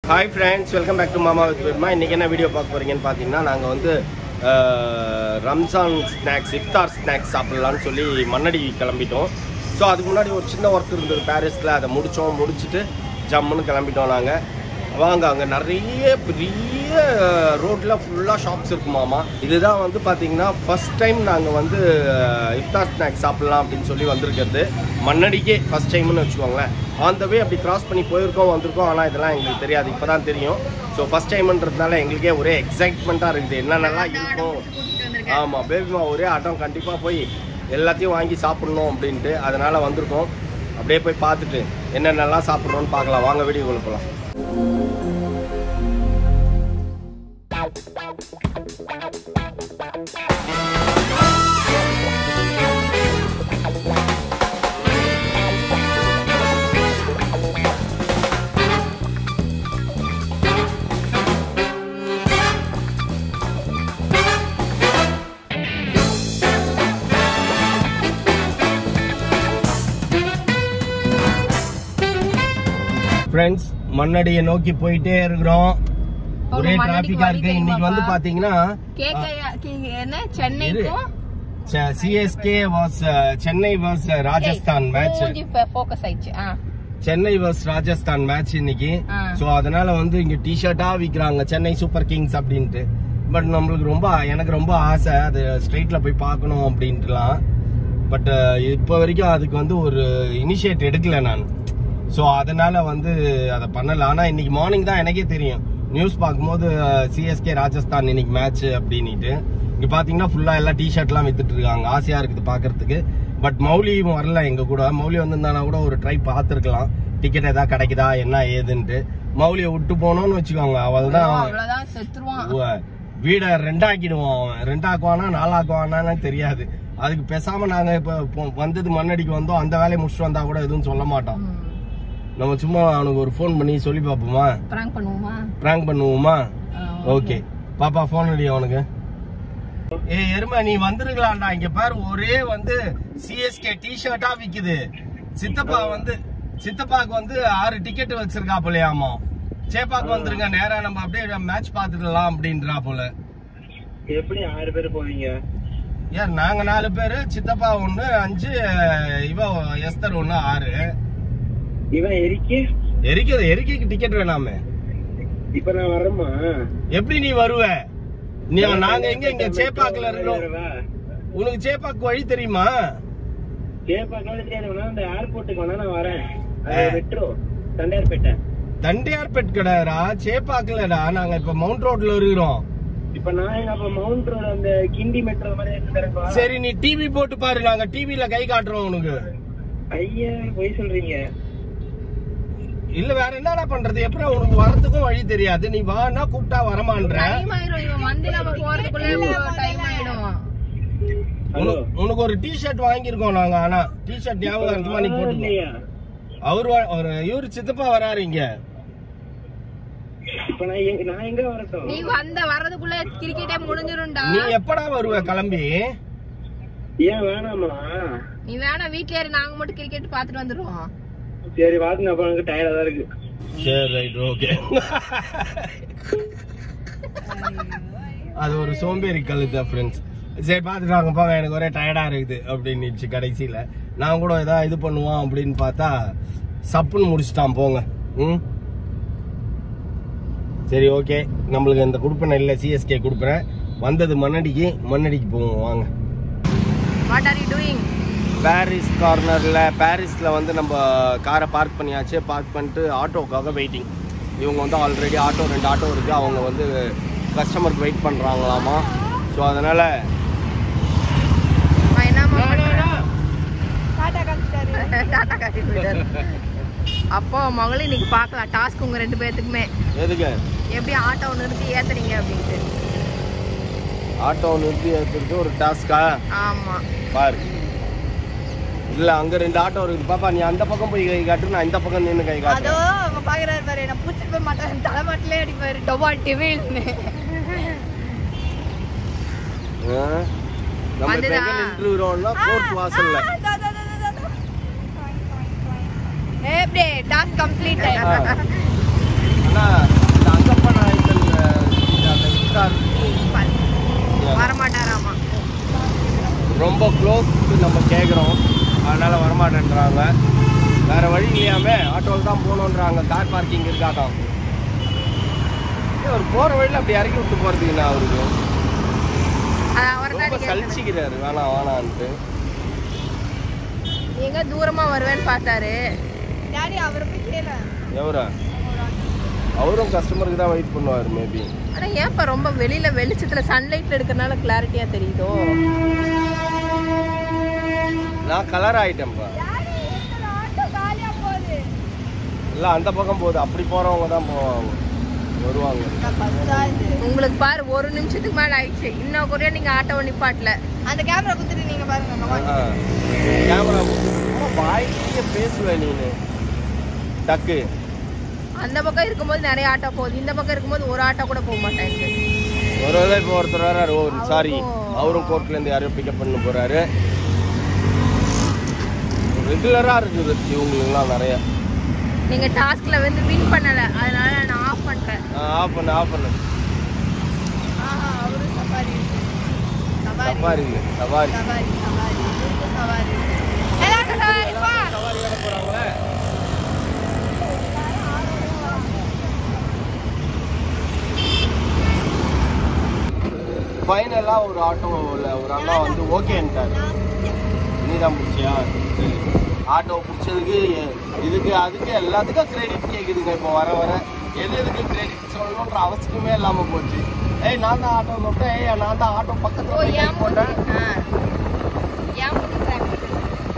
Hi friends welcome back to மாமா with பெருமா இன்றைக்கி என்ன வீடியோ பார்க்க போகிறீங்கன்னு பார்த்தீங்கன்னா நாங்கள் வந்து அஹ், ரம்ஜான் ஸ்நாக்ஸ் இஃப்தார் ஸ்நாக்ஸ் சாப்பிட்லான்னு சொல்லி மண்ணடி கிளம்பிட்டோம் ஸோ அதுக்கு முன்னாடி ஒரு சின்ன ஒர்க் இருந்தது பாரிஸில் அதை முடித்தோம் முடிச்சுட்டு ஜம்முன்னு கிளம்பிட்டோம் நாங்கள் வாங்க அங்கே நிறைய பெரிய ரோட்டில் ஃபுல்லாக ஷாப்ஸ் இருக்குமாமா இதுதான் வந்து பார்த்தீங்கன்னா ஃபர்ஸ்ட் டைம் நாங்கள் வந்து அஹ், இஃப்தார் ஸ்நாக்ஸ் சாப்பிட்லாம் அப்படின்னு சொல்லி வந்திருக்கிறது மண்ணடிக்கே ஃபர்ஸ்ட் டைம்னு வச்சுக்கோங்களேன் ஆன் த வே அப்படி கிராஸ் பண்ணி போயிருக்கோம் வந்திருக்கோம் ஆனால் இதெல்லாம் எங்களுக்கு தெரியாது இப்போ தான் தெரியும் ஸோ ஃபர்ஸ்ட் டைம்ன்றதுனால எங்களுக்கே ஒரே எக்ஸைட்மெண்ட்டாக இருக்குது என்னென்னலாம் இருக்கும் ஆமாம் பேபிமா ஒரே ஆட்டம் கண்டிப்பாக போய் எல்லாத்தையும் வாங்கி சாப்பிடணும் அப்படின்ட்டு அதனால் வந்திருக்கோம் அப்படியே போய் பார்த்துட்டு என்னென்னலாம் சாப்பிட்றோன்னு பார்க்கலாம் வாங்க வீடியோக்குள்ள போகலாம் ஃப்ரெண்ட்ஸ் மண்ணடியை நோக்கி போயிட்டே இருக்கிறோம் ஒரே மண்ணடிக்கு டிராபிக்கா வழி இருக்கு இன்னைக்கு வந்து தெரியுமாப்பா? பாத்தீங்கன்னா கேக்கையா கி- என்ன சென்னைக்கும் CSK vs Chennai vs Rajasthan match focus ஆயிடுச்சு ஆ சென்னை வாஸ் ராஜஸ்தான் மேட்ச் இன்னைக்கு ஆ. சோ அதனால வந்து இங்க டிஷர்ட்டா விக்கிறாங்க சென்னை சூப்பர் கிங்ஸ் அப்படின்ட்டு பட் நம்மளுக்கு ரொம்ப எனக்கு ரொம்ப ஆசை அது ஸ்ட்ரெயிட்ல போய் பார்க்கணும் அப்படின்ட்டுலாம் பட் இப்போ வரைக்கும் அதுக்கு வந்து ஒரு இனிஷியேட் எடுக்கல நான் ஸோ அதனால வந்து அதை பண்ணல ஆனா இன்னைக்கு மார்னிங் தான் எனக்கே தெரியும் நியூஸ் பார்க்கும்போது சிஎஸ்கே ராஜஸ்தான் இன்னைக்கு மேட்ச் அப்படின்ட்டு இங்க பாத்தீங்கன்னா ஃபுல்லா எல்லாம் டிஷர்ட்லாம் வித்துட்டு இருக்காங்க ஆசையா இருக்குது பார்க்கிறதுக்கு பட் மௌலியும் வரல எங்க கூட மௌலி வந்திருந்தானா கூட ஒரு ட்ரை பார்த்துருக்கலாம் டிக்கெட் ஏதாவது கிடைக்குதா என்ன ஏதுன்ட்டு மௌலியை விட்டு போனோம்னு வச்சுக்கோங்க அவள் தான் அவ்வளவுதான் செத்துருவான் உவ, வீட ரெண்டாக்கிடுவோம் அவன் ரெண்டாக்குவானா நாலாக்குவானான்னு தெரியாது அதுக்கு பேசாம நாங்க இப்ப இப்போ வந்தது மண்ணடிக்கு வந்தோம் அந்த வேலையை முடிச்சுட்டு வந்தா கூட எதுவும் சொல்ல மாட்டோம் நம்ம சும்மா அவனுக்கு ஒரு ஃபோன் பண்ணி சொல்லி பார்ப்போமா பிராங்க் பண்ணுவோமா பிராங்க் பண்ணுவோமா ஆ, ஓகே பாப்பா ஃபோன் அடி அவனுக்கு ஏய் எருமை நீ வந்துருக்கலாம்டா இங்க பாரு ஒரே வந்து சிஎஸ்கே டி-ஷர்ட்டா விக்குது சித்தப்பா வந்து சித்தப்பாக்கு வந்து ஆறு டிக்கெட் வச்சிருக்கா போலயாமா சேப்பாக்கு வந்துருங்க நேரா நம்ம அப்படியே மேட்ச் பாத்துக்கலாம் அப்படின்றா போல எப்படி ஆறு பேர் போவீங்க ஏன் நாங்க நாலு பேரு சித்தப்பா ஒண்ணு அஞ்சு இவ எஸ்தர் ஒண்ணு ஆறு இவன் எரிக்கி எரிக்கிறது எரிக்கைக்கு டிக்கெட் வேணாமே இப்ப நான் வரேம்மா எப்படி நீ வருவ நீ நாங்க எங்க இங்க சேப்பாக்குல இருக்கிறோம் வரவா? உனக்கு சேப்பாக்கு வழி தெரியுமா கேப்பாக்கெல்லாம் தெரியாது வேணா அந்த ஏர்போர்ட்டுக்கு வேணா நான் வரேன் ஆ. மெட்ரோ தண்டையார்பேட்டை தண்டையார்பேட் கடைடா சேப்பாக்கலடா நாங்க இப்ப மவுண்ட் ரோட்ல இருக்கிறோம் இப்ப நான் எங்க அப்ப மவுண்ட் ரோடு அந்த கிண்டி மெட்ரோ மாதிரி இருக்கிறப்பா சரி நீ டிவி போட்டு பாரு நாங்க டிவில கை காட்டுறோம் உனக்கு ஐயா போய் சொல்றீங்க இல்ல வேற என்னடா பண்றது எப்படி உனக்கு வரதுக்கும் வழி தெரியாது நீ வானா கூப்பிட்டா வரமான்ற டைம் ஆயிரும் இவன் வந்து நம்ம போறதுக்குள்ள டைம் ஆயிடும் ஹலோ உனக்கு- உனக்கு ஒரு டி ஷர்ட் வாங்கியிருக்கோம் நாங்க ஆனா டி ஷர்ட் ஞாபகம் இருக்குமா நீ போட்டு இல்லையா அவர் வ- ஒரு இவரு சித்தப்பா வராரு இங்க இப்ப நான் எங்க- நான் எங்க வரட்டும் நீ வந்த வர்றதுக்குள்ள கிரிக்கெட்டே முடிஞ்சிரும்டா நீ எப்படா வருவ கிளம்பி ஏன் வேணாமா நீ வேணா வீட்லயே இரு நாங்க மட்டும் கிரிக்கெட் பாத்துட்டு வந்துருவோம் சரி வாங்க அப்ப எனக்கு டயர்டா தான் இருக்கு சரி ரைட் ஓகே அது ஒரு சோம்பேறி கழுத்து ஃப்ரெண்ட்ஸ் சரி பார்த்துட்டு வாங்க போங்க எனக்கு ஒரே டயர்டா இருக்குது அப்படின்னுச்சு கடைசியில நான் கூட ஏதாவது இது பண்ணுவோம் அப்படின்னு பார்த்தா சப்புன்னு முடிச்சிட்டான் போங்க ம் சரி ஓகே நம்மளுக்கு இந்த கொடுப்பனை இல்லை சிஎஸ்கே கொடுப்பேன் வந்தது மண்ணடிக்கு மண்ணடிக்கு போவோம் வாங்க what are you doing Parry's கார்னரில் பாரிஸில் வந்து நம்ம காரை பார்க் பண்ணியாச்சு பார்க் பண்ணிட்டு ஆட்டோக்காக வெயிட்டிங் இவங்க வந்து ஆல்ரெடி ஆட்டோ ரெண்டு ஆட்டோ இருக்குது அவங்க வந்து கஸ்டமருக்கு வெயிட் பண்ணுறாங்களாமா ஸோ அதனால் என்னமா டாடா காட்டி போயிட்டாரு அப்போ மகளும் இன்னைக்கு பார்க்கலாம் டாஸ்க் உங்க ரெண்டு பேர்த்துக்குமே எதுக்கு எப்படி ஆட்டோ நிறுத்தி ஏத்துறீங்க அப்படின்ட்டு ஆட்டோ நிறுத்தி ஏற்றுறது ஒரு டாஸ்க்கா ஆமா பாரு இல்லை அங்கே ரெண்டு ஆட்டோ இருக்குது பாப்பா நீ அந்த பக்கம் போய் கை காட்டு நான் இந்த பக்கம் நின்று கை அதோ காட்டுறேன் அவங்க பாக்குறாரு பாரு என்ன பூச்சிட்டு போய் மாட்டேன் தலைமாட்டிலே அடிப்பாரு டொபா டிவில்னு ஆ? நம்ம இப்போ எங்கே வந்துதா? நின்றுறோம்னா கோர்ட் வாசல்ல எப்படி டாஸ்க் கம்ப்ளீட் ஆ. அண்ணா கேட்குறோம் அதனால் வரமாட்டேன்றாங்க வேறு வழி இல்லையாமே ஆட்டோவில் தான் போகணுன்றாங்க கார் பார்க்கிங் இருக்காதான் அவர் போகிற வழியில் அப்படி இறக்கி விட்டு போகிறதுக்குண்ணா அவருக்கு அவர் தான் ரொம்ப சலிச்சிக்கிறாரு வேணாம் வேணான்ட்டு எங்க தூரமா வருவேன்னு பார்த்தாரு டாடி அவரை போய் கேள எவரா அவரும் கஸ்டமருக்கு தான் வெயிட் பண்ணுவார் மேபி ஆனா ஏன்ப்பா ரொம்ப வெளியில வெளிச்சத்துல சன்லைட்ல எடுக்கறனால கிளாரிட்டியா தெரியுதோ நான் கலர் ஆயிட்டேன்ப்பா டாடி இந்த ஆட்டோ காலியா போகுது இல்லை அந்த பக்கம் போகுது அப்படி போகிறவங்க தான் போவாங்க வருவாங்க பஸ்ஸா இது உங்களுக்கு பாரு ஒரு நிமிஷத்துக்கு மேல ஆயிடுச்சு இன்னும் குறைய நீங்க ஆட்டோ நிப்பாட்டல அந்த கேமரா குத்துட்டு நீங்க பாருங்க நம்ம கேமரா வாய்க்கிய பேசுவேன் நீனு டக்கு அந்த பக்கம் இருக்கும்போது நிறைய ஆட்டோ போகுது இந்த பக்கம் இருக்கும்போது ஒரு ஆட்டோ கூட போக மாட்டேங்குது ஒரு வேளை இப்போ ஒருத்தர் வராரு ஓ சாரி அவரும் அவரும் கோர்ட்ல இருந்து யாரையும் பிக்கப் பண்ண போறாரு ரெகுலரா இருக்குது இவங்களுக்குலாம் நிறைய நீங்க டாஸ்க்ல வந்து வின் பண்ணல அதனால நான் ஆஃப் பண்ணிட்டேன் ஆஃப் பண்ணு ஆஃப் பண்ணு ஆஹா அவரு சஃபாரி சஃபாரி சவாரி இல்லை சவாரி சவாரி சவாரி இவருக்கு சவாரி எல்லாரும் சவாரி வா சவாரி வர போறாங்களே ஃபைனலா ஒரு ஆட்டோவில் ஒரு அண்ணா வந்து ஓகேன்ட்டாரு நீ தான் பிடிச்சியா சரி ஆட்டோ பிடிச்சதுக்கு இதுக்கு அதுக்கு எல்லாத்துக்கும் கிரெடிட் கேட்குதுங்க இப்போ வர வர எது எதுக்கு கிரெடிட் சொல்லணுன்ற அவசியமே இல்லாமல் போச்சு ஏய் நான் தான் ஆட்டோ போட்டேன் ஏய் நான் தான் ஆட்டோ ஓ பக்கத்தில் போய் ஏன் போட்டேன் ஆ. ஏன் மூஞ்சி track பண்ணுது?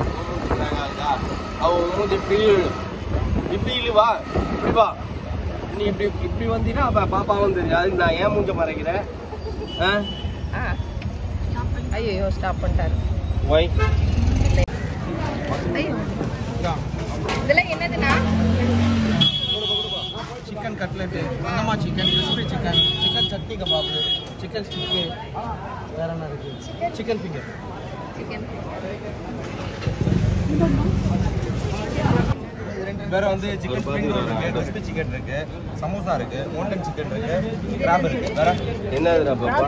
அவ மூஞ்சி இப்படி இழு. இப்படி இழு வா இப்படி வா நீ இப்படி இப்படி வந்தீங்கன்னா அப்ப பாப்பாவும் தெரியும் அதுக்கு நான் ஏன் மூஞ்ச மறைக்கிறேன் ஆ ஆ. ஐயோ ஸ்டாப் பண்ணிட்டாரு ஒய் ஐயோ இதெல்லாம் என்னதுண்ணா ಚಿಕನ್ ಕಟ್ಲೆಟ್ ಅನ್ನಮ್ಮ chicken crispy chicken chicken chutney kebab chicken ಸ್ಟಿಕ್ಕೆ வேற என்ன இருக்கு சிக்கன் ஃபிங்கர் சிக்கன் வேற வந்து சிக்கன் ஸ்ப்ரிங் ரோல் இருக்கு கிறிஸ்பி சிக்கன் இருக்கு சமோசா இருக்கு மோட்டன் சிக்கன் இருக்கு கிராப் இருக்கு வேற என்னதுடா பாப்பா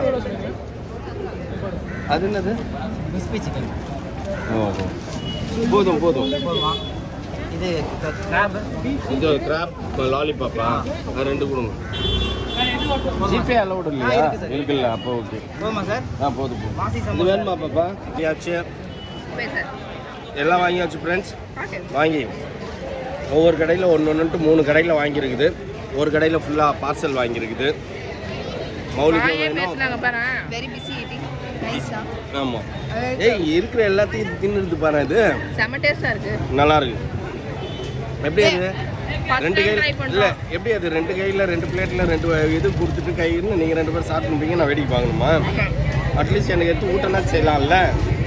அது என்னது கிறிஸ்பி சிக்கன் ஓஹோ போதும் போதும் இது கிராப் இந்த கிராப் லாலிபாப்பா அது ரெண்டு கொடுங்க ஜிபே அலௌடு ஆ, இல்லையா இருக்கு சார். இருக்குல்ல அப்போ ஓகே போதுமா சார் ஆ போதும் போதும் மாசி இது சமோசா வேணுமா பாப்பா யாச்சு சார் எல்லாம் வாங்கியாச்சு ஃப்ரெண்ட்ஸ் பாட்டு வாங்கி ஒவ்வொரு கடையில் ஒன்று ஒன்றுட்டு மூணு கடையில் வாங்கியிருக்குது ஒரு கடையில் ஃபுல்லாக பார்சல் வாங்கியிருக்குது மௌலிக்கு வாயே வேணும் பேசுனாங்க பாரு வெரி பிஸி ஈட்டிங் நைஸா ஆமாம் ஏய் இருக்கிற எல்லாத்தையும் தின்னுறது பாரு இது செம டேஸ்டா இருக்கு நல்லா இருக்கு எப்படி அது First ரெண்டு time கை try இல்ல பண்றோம். எப்படி அது ரெண்டு கையில ரெண்டு பிளேட்ல ரெண்டு இது கொடுத்துட்டு கைன்னு நீங்க ரெண்டு பேரும் சாப்பிட்டுப்பீங்க நான் வேடிக்கை பார்க்கணுமா ஆமா அட்லீஸ்ட் எனக்கு எடுத்து ஊட்டனா செய்யலாம்ல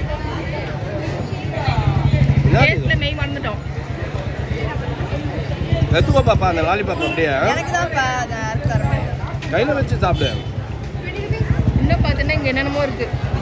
என்னது டேஸ்ட்ல இது? மெய் மறந்துட்டோம் எடுத்துக்கோ பாப்பா அந்த லாலிபாப் அப்படியே எனக்கு தான் ப- அது அறுத்து தரணும் கையில வச்சு சாப்பிடு இன்னும் பார்த்தீங்கன்னா இங்க என்னென்னமோ இருக்கு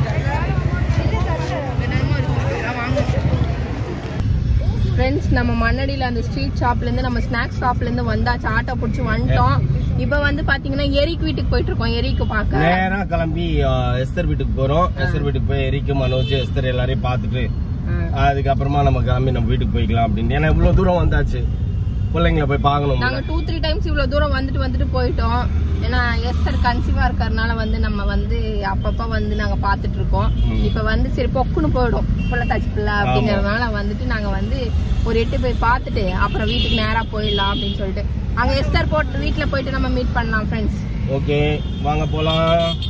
என்னென்னமோ இருக்கு நான் வாங்க ஃப்ரெண்ட்ஸ் நம்ம மண்ணடியில் அந்த ஸ்ட்ரீட் ஷாப்லேருந்து நம்ம ஸ்நாக்ஸ் ஷாப்லேருந்து வந்தாச்சு ஆட்டோ பிடிச்சி வந்துட்டோம் இப்போ வந்து பார்த்தீங்கன்னா எரிக்கு வீட்டுக்கு போயிட்டு இருக்கோம் எரிக்கு பார்க்க நேரா கிளம்பி அஹ், எஸ்தர் வீட்டுக்கு போறோம் எஸ்தர் வீட்டுக்கு போய் எரிக்கு மனோஜ் எஸ்தர் எல்லாரையும் பார்த்துட்டு அதுக்கப்புறமா நம்ம கிளம்பி நம்ம வீட்டுக்கு போய்க்கலாம் அப்படின்னு ஏன்னா இவ்வளவு தூரம் வந்தாச்சு பிள்ளைங்களை போய் பார்க்கணும் நாங்க டூ த்ரீ டைம்ஸ் இவ்வளவு தூரம் வந்துட்டு வந்துட்டு போயிட்டோம் ஏன்னா எஸ்தர் கன்சீவா இருக்கறனால வந்து நம்ம வந்து அப்பப்ப வந்து நாங்க பாத்துட்டு இருக்கோம் ம். இப்ப வந்து சரி பொக்குன்னு போயிடும் புள்ளத்தாச்சி பிள்ளை அப்படிங்கறதுனால வந்துட்டு நாங்க வந்து ஒரு எட்டு போய் பார்த்துட்டு அப்புறம் வீட்டுக்கு நேரா போயிடலாம் அப்படின்னு சொல்லிட்டு அங்க எஸ்தர் போட்டு வீட்டுல போயிட்டு நம்ம மீட் பண்ணலாம் ஃப்ரெண்ட்ஸ் ஓகே வாங்க போலாம்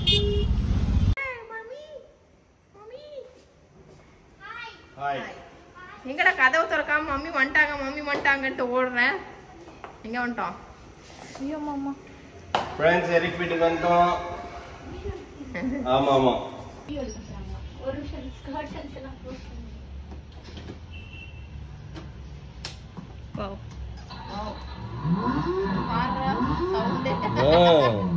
ஹாய் எங்கடா கதவு திறக்காம மம்மி வந்துட்டாங்க மம்மி வந்துட்டாங்கன்ட்டு ஓடுறேன் எங்க வந்துட்டோம் ஐயோ மாமா ஃப்ரெண்ட்ஸ் எரிக் வீட்டுக்கு வந்துட்டோம் ஆமா ஆமா Wow. பாருடா, sound. ஆ.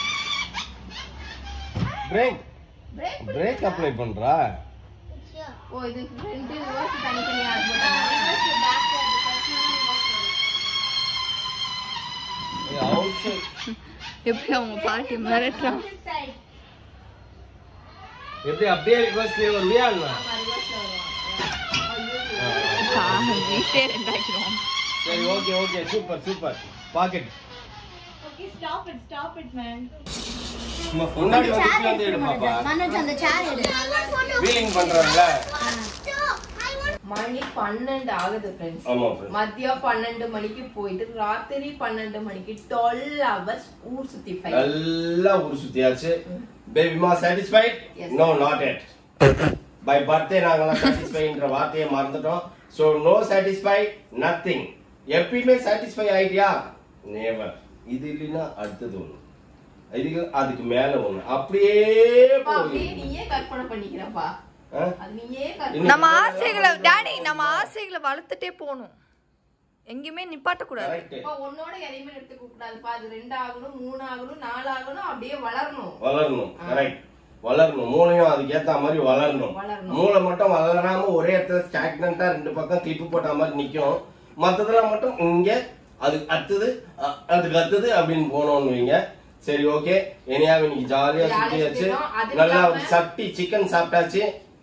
பிரேக் பிரேக் அப்ளை பண்றா ஓ இது ரெண்டு ரிவர்ஸ் தனித்தனியா போட்டாங்க எப்படி அவங்க பாட்டி மிரட்டுறான் எப்படி அப்படியே ரிவர்ஸ்லயே வருவியா இல்ல வீட்டே ரெண்டாக்கிடுவோம் சரி okay okay super super packet Okay, stop it, stop it, man. முன்னாடி வந்து வந்து எடு பாப்பா மனோஜ் அந்த சேர் எடு வீலிங் பண்றாங்கல்ல மணி பன்னெண்டு ஆகுது ஃப்ரெண்ட்ஸ் ஆமா friends. மதியம் பன்னெண்டு மணிக்கு போயிட்டு ராத்திரி பன்னெண்டு மணிக்கு டுவெல் ஹவர்ஸ் ஊர் சுத்தி போய் நல்லா ஊர் சுத்தியாச்சு பேபிமா satisfied Yes. No not yet by birthday நாங்கெல்லாம் சாட்டிஸ்ஃபைன்ற வார்த்தையை மறந்துட்டோம் ஸோ நோ சாட்டிஸ்ஃபை நத்திங் எப்பயுமே சாட்டிஸ்ஃபை ஆயிட்டியா நேவர் இது இல்லைன்னா அடுத்தது ஒண்ணு இது அதுக்கு மேல ஒண்ணு அப்படியே அப்படியே போகுது நீயே கற்பனை பண்ணிக்கிறப்பா ஆ? அது நீயே கற்பனை இன்னும் நம்ம கொஞ்ச ஆசைகளை நாள் டாடி நம்ம ஆசைகளை வளர்த்துட்டே போகணும் எங்கேயுமே நிப்பாட்டக்கூடாது correct. அப்பா, உன்னோட எதையுமே எடுத்துக்க கூடாதுப்பா அது ரெண்டு ஆகணும் மூணு ஆகணும் நாலு ஆகணும் அப்படியே வளரணும் வளரணும் கரெக்ட் வளரணும் மூளையும் அதுக்கு ஏத்த மாதிரி வளரணும் வளரணும். மூளை மட்டும் வளராம ஒரே இடத்துல ஸ்டாக்னண்டா ரெண்டு பக்கம் கிளிப்பு போட்ட மாதிரி நிக்கும் மத்ததெல்லாம் மட்டும் இங்க அது அடுத்தது அ- அதுக்கு அடுத்தது அப்படின்னு போனோம்னு வைங்க சரி ஓகே இனியா இன்னைக்கு ஜாலியா ஜாலியா சுத்தியாச்சு சுத்தினோம். அது நல்லா இல்லாம- ஒரு சட்டி சிக்கன் சாப்பிட்டாச்சு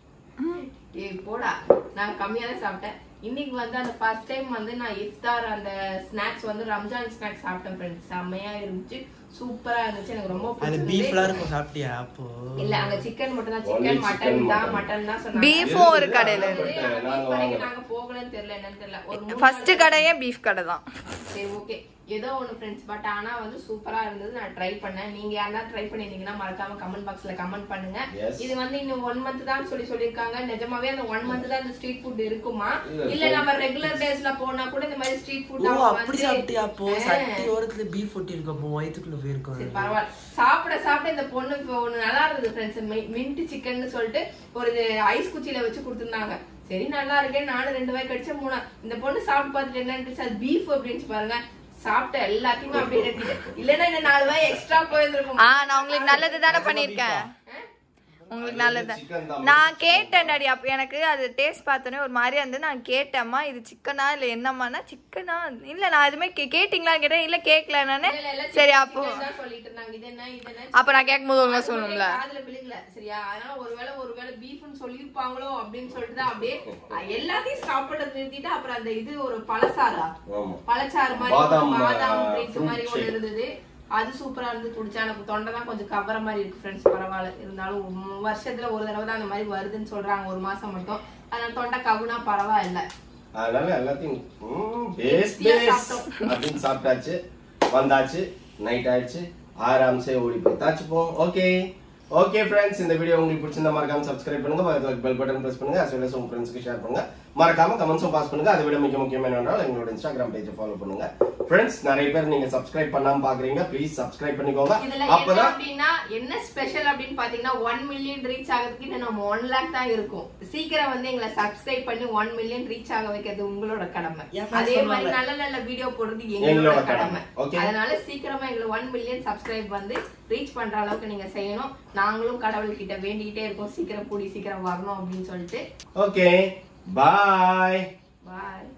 ஏய் போடா நான் கம்மியா தான் சாப்பிட்டேன் இன்னைக்கு வந்து அந்த ஃபர்ஸ்ட் டைம் வந்து நான் இஃப்தார் அந்த ஸ்நாக்ஸ் வந்து ரம்ஜான் ஸ்நாக்ஸ் சாப்பிட்டேன் ஃப்ரெண்ட்ஸ் செம்மையா இருந்துச்சு சூப்பரா இருந்துச்சு எனக்கு ரொம்ப அது பிடிச்சிருந்தது. பீஃப்லாம் இருக்கும் சாப்பிட்டியா அப்போ இல்ல அங்க சிக்கன் மட்டும் தான் Only சிக்கன் மட்டன் chicken, தான் mutton. மட்டன் தான் சொன்னாங்க பீஃபும் ஒரு இருக்குது, கடையில ஆனா இருக்கு பட் நாங்க beef கடைக்கு வாங்கல நாங்க போகலன்னு தெரியல என்னன்னு தெரியல ஒரு மூணு ஃபர்ஸ்ட் நாள் கடையே பீஃப் கடை தான் சரி ஓகே ஏதோ ஒன்று ஃப்ரெண்ட்ஸ் பட் ஆனா வந்து சூப்பரா இருந்தது நான் ட்ரை பண்ணேன் நீங்க யாரா ட்ரை பண்ணிருந்தீங்கன்னா மறக்காம கமெண்ட் பாக்ஸ்ல கமெண்ட் பண்ணுங்க Yes. இது வந்து இன்னும் ஒன் மந்த் தான் சொல்லி சொல்லிருக்காங்க நிஜமாவே அந்த ஒன் மந்த் தான் அந்த ஸ்ட்ரீட் ஃபுட் இருக்குமா இல்ல, இல்ல நம்ம ரெகுலர் டேஸ்ல போனா கூட இந்த மாதிரி ஸ்ட்ரீட் ஃபுட் ஓ அப்படி சாப்பிட்டியா அப்போ சட்டி ஓரத்துல பீஃப் ஒட்டி இருக்கும் அப்போ வயிற்றுக்குள்ள சரி போயிருக்கும் பரவாயில்ல சாப்பிட சாப்பிட இந்த பொண்ணு இப்போ ஒண்ணு நல்லா இருந்தது ஃப்ரெண்ட்ஸ் மின்ட் சிக்கன் சொல்லிட்டு ஒரு இது ஐஸ் குச்சியில வச்சு கொடுத்துருந்தாங்க சரி நல்லா இருக்கேன் நானும் ரெண்டு வாய் கடிச்ச மூணா இந்த பொண்ணு சாப்பிட்டு பார்த்துட்டு என்ன இருந்துச்சு அது பீஃப் அப்படின்னு பாருங்க சாப்பிட்ட எல்லாத்தையுமே அப்படியே நிறுத்திட்டேன் இல்லைன்னா இந்த நாலு வாய் எக்ஸ்ட்ரா போயிருந்திருக்கும் ஆ நான் உங்களுக்கு நல்லது தானே பண்ணிருக்கேன் உங்களுக்கு நல்லது chicken தான். நான் கேட்டேன் டாடி அப்ப எனக்கு அது டேஸ்ட் பார்த்தோன்னே ஒரு மாதிரியா இருந்து நான் கேட்டேம்மா இது சிக்கனா இல்ல என்னம்மானா சிக்கனா இல்ல நான் எதுவுமே கே- கேட்டீங்களான்னு கேட்டேன் இல்ல கேட்கல நானு இல்ல, இல்ல, சரி chicken அப்போ தான் சொல்லிட்டு இருந்தாங்க இது என்ன இது என்ன அப்ப நான் கேட்கும்போது ஒழுங்கா அது சொல்லணும்ல மட்டும் காதுல விழுங்கல சரியா அதனால ஒருவேளை ஒருவேளை பீஃப்னு சொல்லிருப்பாங்களோ அப்படின்னு சொல்லிட்டு தான் அப்படியே அஹ், எல்லாத்தையும் சாப்பிடுறது நிறுத்திட்டு அப்புறம் அந்த இது ஒரு பழசாரா ஆமா பழச்சாறு மாதிரி பாதாம், ஒரு பாதாம் ஆ, ட்ரிங்க் fruit மாதிரி ஒன்று shake. இருந்தது அது சூப்பரா இருந்து குடிச்சா எனக்கு தொண்டை தான் கொஞ்சம் கவர மாதிரி இருக்கு ஃப்ரெண்ட்ஸ் பரவாயில்ல இருந்தாலும் ஒரு வருஷத்துல ஒரு தடவை தான் அந்த மாதிரி வருதுன்னு சொல்றாங்க ஒரு மாசம் மட்டும் அதனால தொண்டை கவுனா பரவாயில்ல அதனால எல்லாத்தையும் பேஸ் Tasty-ஆ பேஸ் சாப்பிட்டோம். அப்படின்னு சாப்பிட்டாச்சு வந்தாச்சு நைட் ஆயிடுச்சு ஆராம்சே ஓடி போய் தாச்சுப்போம் ஓகே ஓகே ஃப்ரெண்ட்ஸ் இந்த வீடியோ உங்களுக்கு பிடிச்சிருந்தா மறக்காம சப்ஸ்கிரைப் பண்ணுங்க பக்கத்துல பெல் பட்டன் பிரஸ் பண்ணுங்க as well as உங்க ஃப்ரெண்ட்ஸ்க்கு ஷேர் பண்ணுங்க மறக்காம கமெண்ட்ஸும் பாஸ் பண்ணுங்க அதை விட மிக முக்கியம் என்னவென்றால் எங்களோட இன்ஸ்டாகிராம் பேஜை ஃபாலோ பண்ணுங்க ஃப்ரெண்ட்ஸ் நிறைய பேர் நீங்க சப்ஸ்கிரைப் பண்ணாம பாக்குறீங்க ப்ளீஸ் சப்ஸ்கிரைப் பண்ணிக்கோங்க இதுல என்ன அப்பதான் அப்படின்னா என்ன ஸ்பெஷல் அப்படின்னு பாத்தீங்கன்னா ஒன் மில்லியன் ரீச் ஆகிறதுக்கு இன்னும் நம்ம ஒன் லேக் தான் இருக்கும் சீக்கிரம் வந்து எங்களை சப்ஸ்கிரைப் பண்ணி ஒன் மில்லியன் ரீச் ஆக வைக்கிறது உங்களோட கடமை என் friends அதே மாதிரி சொன்னாங்க. நல்ல நல்ல வீடியோ போடுறது எங்களோட எங்களோட கடமை. கடமை Okay. அதனால சீக்கிரமா எங்களுக்கு ஒன் மில்லியன் சப்ஸ்கிரைப் வந்து ரீச் பண்ற அளவுக்கு நீங்க செய்யணும் நாங்களும் கடவுள் கிட்ட வேண்டிக்கிட்டே இருக்கோம் சீக்கிரம் கூடி சீக்கிரம் வரணும் அப்படின்னு சொல்லிட்டு ஓகே பாய் பாய்